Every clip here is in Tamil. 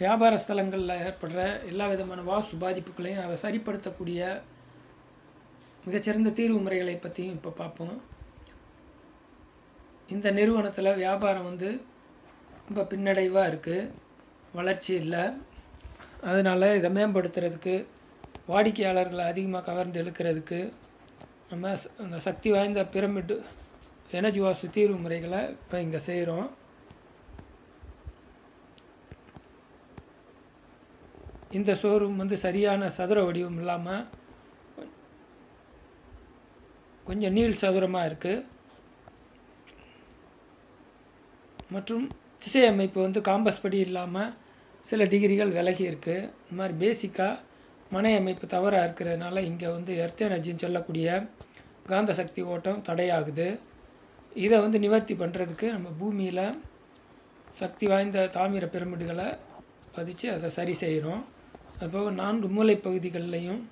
வியாபார ஸ்தலங்களில் ஏற்படுற எல்லா விதமான வாஸ்து பாதிப்புகளையும் அதை சரிப்படுத்தக்கூடிய மிகச்சிறந்த தீர்வு முறைகளை பற்றியும் இப்போ பார்ப்போம் இந்த நிறுவனத்தில் வியாபாரம் வந்து ரொம்ப பின்னடைவாக இருக்குது வளர்ச்சி இல்லை அதனால் இதை மேம்படுத்துறதுக்கு வாடிக்கையாளர்களை அதிகமாக கவர்ந்து இழுக்கிறதுக்கு நம்ம ச- அந்த சக்தி வாய்ந்த பிரமிடு எனர்ஜி வாஸ்து தீர்வு முறைகளை இப்போ இங்கே செய்கிறோம் இந்த ஷோரூம் வந்து சரியான சதுர வடிவம் இல்லாமல் கொஞ்சம் நீள் சதுரமாக இருக்குது மற்றும் திசை அமைப்பு வந்து காம்பஸ் படி இல்லாமல் சில டிகிரிகள் விலகி இருக்குது இந்த மாதிரி பேசிக்காக மனை அமைப்பு தவறாக இருக்கிறதுனால இங்கே வந்து எர்த் எனர்ஜின்னு சொல்லக்கூடிய காந்த சக்தி ஓட்டம் தடையாகுது இதை வந்து நிவர்த்தி பண்ணுறதுக்கு நம்ம பூமியில் சக்தி வாய்ந்த தாமிர பிரமிடுகளை பதிச்சு அதை சரி செய்கிறோம் அதுபோக நான்கு மூலை பகுதிகள்லையும்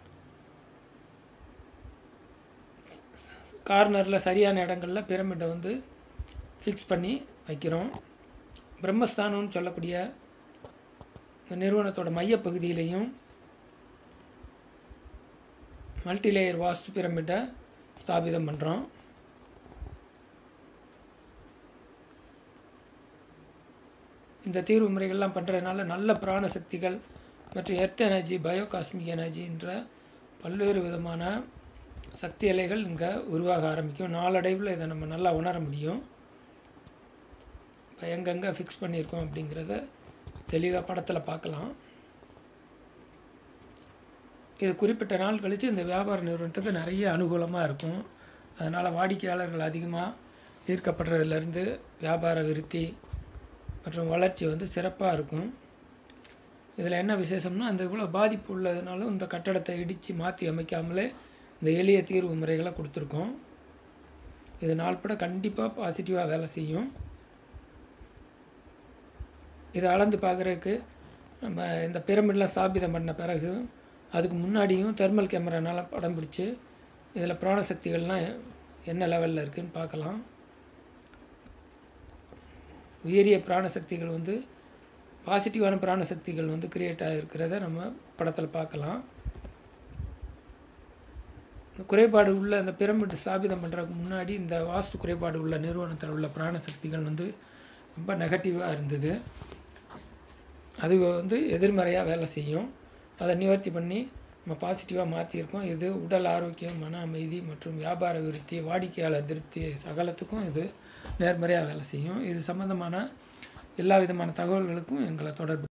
கார்னரில் சரியான இடங்களில் பிரமிடை வந்து ஃபிக்ஸ் பண்ணி வைக்கிறோம் பிரம்மஸ்தானம்னு சொல்லக்கூடிய இந்த நிறுவனத்தோட மையப்பகுதியிலையும் மல்டிலேயர் வாஸ்து பிரமிட்டை ஸ்தாபிதம் பண்ணுறோம் இந்த தீர்வு முறைகள்லாம் பண்ணுறதுனால நல்ல பிராண சக்திகள் மற்றும் எர்த் எனர்ஜி பயோ காஸ்மிக் எனர்ஜின்ற பல்வேறு விதமான சக்தி அலைகள் இங்கே உருவாக ஆரம்பிக்கும் நாளடைவில் இதை நம்ம நல்லா உணர முடியும் இப்போ எங்கெங்கே ஃபிக்ஸ் பண்ணியிருக்கோம் அப்படிங்கிறத தெளிவாக படத்தில் பார்க்கலாம் இது குறிப்பிட்ட நாள் கழித்து இந்த வியாபார நிறுவனத்துக்கு நிறைய அனுகூலமாக இருக்கும் அதனால் வாடிக்கையாளர்கள் அதிகமாக ஈர்க்கப்படுறதுலேருந்து வியாபார விருத்தி மற்றும் வளர்ச்சி வந்து சிறப்பாக இருக்கும் இதில் என்ன விசேஷம்னா அந்த இவ்வளோ பாதிப்பு உள்ளதுனாலும் இந்த கட்டடத்தை இடித்து மாற்றி அமைக்காமலே இந்த எளிய தீர்வு முறைகளை கொடுத்துருக்கோம் இது நாள்பட கண்டிப்பாக பாசிட்டிவாக வேலை செய்யும் இதை அளந்து பார்க்குறதுக்கு நம்ம இந்த பிரமிட்லாம் ஸ்தாபிதம் பண்ண பிறகு அதுக்கு முன்னாடியும் தெர்மல் கேமரானால படம் பிடிச்சி இதில் பிராணசக்திகள்லாம் என்ன லெவலில் இருக்குன்னு பார்க்கலாம் உயரிய பிராணசக்திகள் வந்து பாசிட்டிவான பிராணசக்திகள் வந்து கிரியேட் ஆகிருக்கிறத நம்ம படத்தில் பார்க்கலாம் இந்த குறைபாடு உள்ள அந்த பிரமிட் ஸ்தாபிதம் பண்ணுறதுக்கு முன்னாடி இந்த வாஸ்து குறைபாடு உள்ள நிறுவனத்தில் உள்ள பிராணசக்திகள் வந்து ரொம்ப நெகட்டிவாக இருந்தது அது வந்து எதிர்மறையாக வேலை செய்யும் அதை நிவர்த்தி பண்ணி நம்ம பாசிட்டிவாக மாற்றியிருக்கோம் இது உடல் ஆரோக்கியம் மன அமைதி மற்றும் வியாபார விருத்தி வாடிக்கையாளர் திருப்தி சகலத்துக்கும் இது நேர்மறையாக வேலை செய்யும் இது சம்மந்தமான எல்லா விதமான தகவல்களுக்கும் எங்களை தொடர்பு